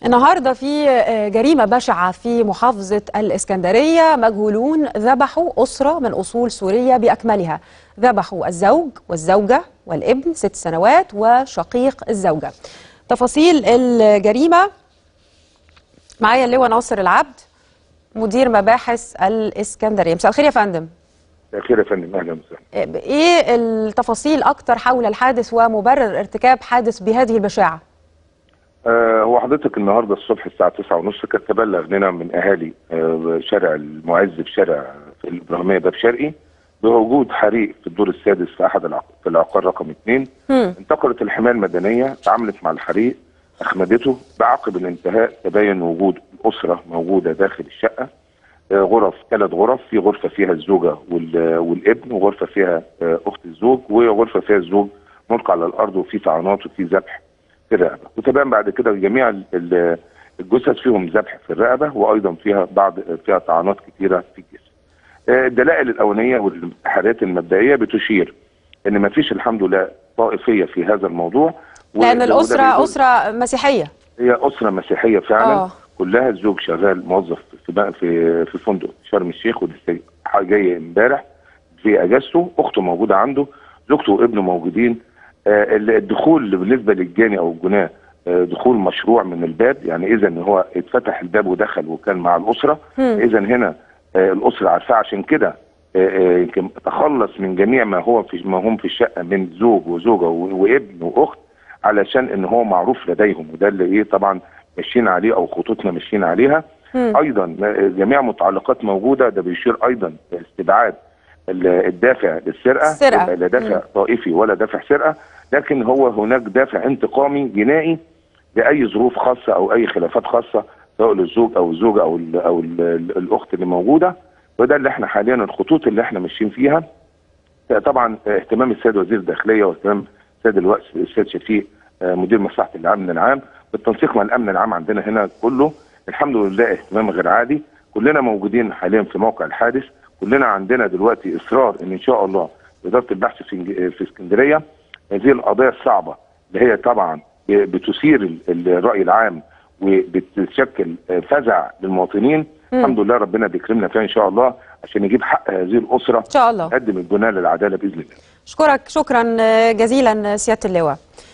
النهارده في جريمة بشعة في محافظة الإسكندرية مجهولون ذبحوا أسرة من أصول سورية بأكملها ذبحوا الزوج والزوجة والابن ست سنوات وشقيق الزوجة تفاصيل الجريمة معايا اللواء ناصر العبد مدير مباحث الإسكندرية مساء الخير يا فندم خير يا فندم اهلا وسهلا ايه التفاصيل اكتر حول الحادث ومبرر ارتكاب حادث بهذه البشاعه آه هو حضرتك النهارده الصبح الساعه 9:30 كان تبلغ لنا من اهالي آه شارع المعز في شارع في الابراهيميه باب شرقي بوجود حريق في الدور السادس في احد العق... في العقار رقم اثنين انتقلت الحمايه المدنيه تعاملت مع الحريق اخمدته بعقب الانتهاء تبين وجود اسره موجوده داخل الشقه آه غرف ثلاث غرف في غرفه فيها الزوجه والابن وغرفه فيها اخت الزوج وغرفه فيها الزوج ملقى على الارض وفي طعنات وفي ذبح في الرقبه وتبان بعد كده جميع الجثث فيهم ذبح في الرقبه وايضا فيها بعض فيها طعنات كثيره في الجسم. الدلائل الاولانيه والتحريات المبدئيه بتشير ان ما فيش الحمد لله طائفيه في هذا الموضوع لان الاسره اسره مسيحيه هي اسره مسيحيه فعلا أوه. كلها الزوج شغال موظف في في في فندق شرم الشيخ ولسه جاي امبارح في اجازته اخته موجوده عنده زوجته وابنه موجودين آه الدخول بالنسبه للجاني او الجناه آه دخول مشروع من الباب يعني اذا هو اتفتح الباب ودخل وكان مع الاسره اذا هنا آه الاسره عارفاه عشان كده يمكن تخلص من جميع ما هو في ما هم في الشقه من زوج وزوجه وابن واخت علشان ان هو معروف لديهم وده اللي ايه طبعا ماشيين عليه او خطوطنا ماشيين عليها مم. ايضا جميع متعلقات موجوده ده بيشير ايضا استبعاد الدافع للسرقه السرقه لا دافع طائفي ولا دافع سرقه لكن هو هناك دافع انتقامي جنائي لاي ظروف خاصه او اي خلافات خاصه سواء للزوج او الزوجه او ال او ال الاخت اللي موجوده وده اللي احنا حاليا الخطوط اللي احنا ماشيين فيها طبعا اهتمام السيد وزير الداخليه واهتمام السيد الوقت السيد شفيق مدير مصلحه الامن العام بالتنسيق مع الامن العام عندنا هنا كله الحمد لله اهتمام غير عادي كلنا موجودين حاليا في موقع الحادث كلنا عندنا دلوقتي اصرار ان ان شاء الله اداره البحث في في اسكندريه هذه القضايا الصعبه اللي هي طبعا بتثير الراي العام وبتشكل فزع للمواطنين مم. الحمد لله ربنا بيكرمنا فيها ان شاء الله عشان نجيب حق هذه الاسره ان شاء الله نقدم الجناه للعداله باذن الله اشكرك شكرا جزيلا سياده اللواء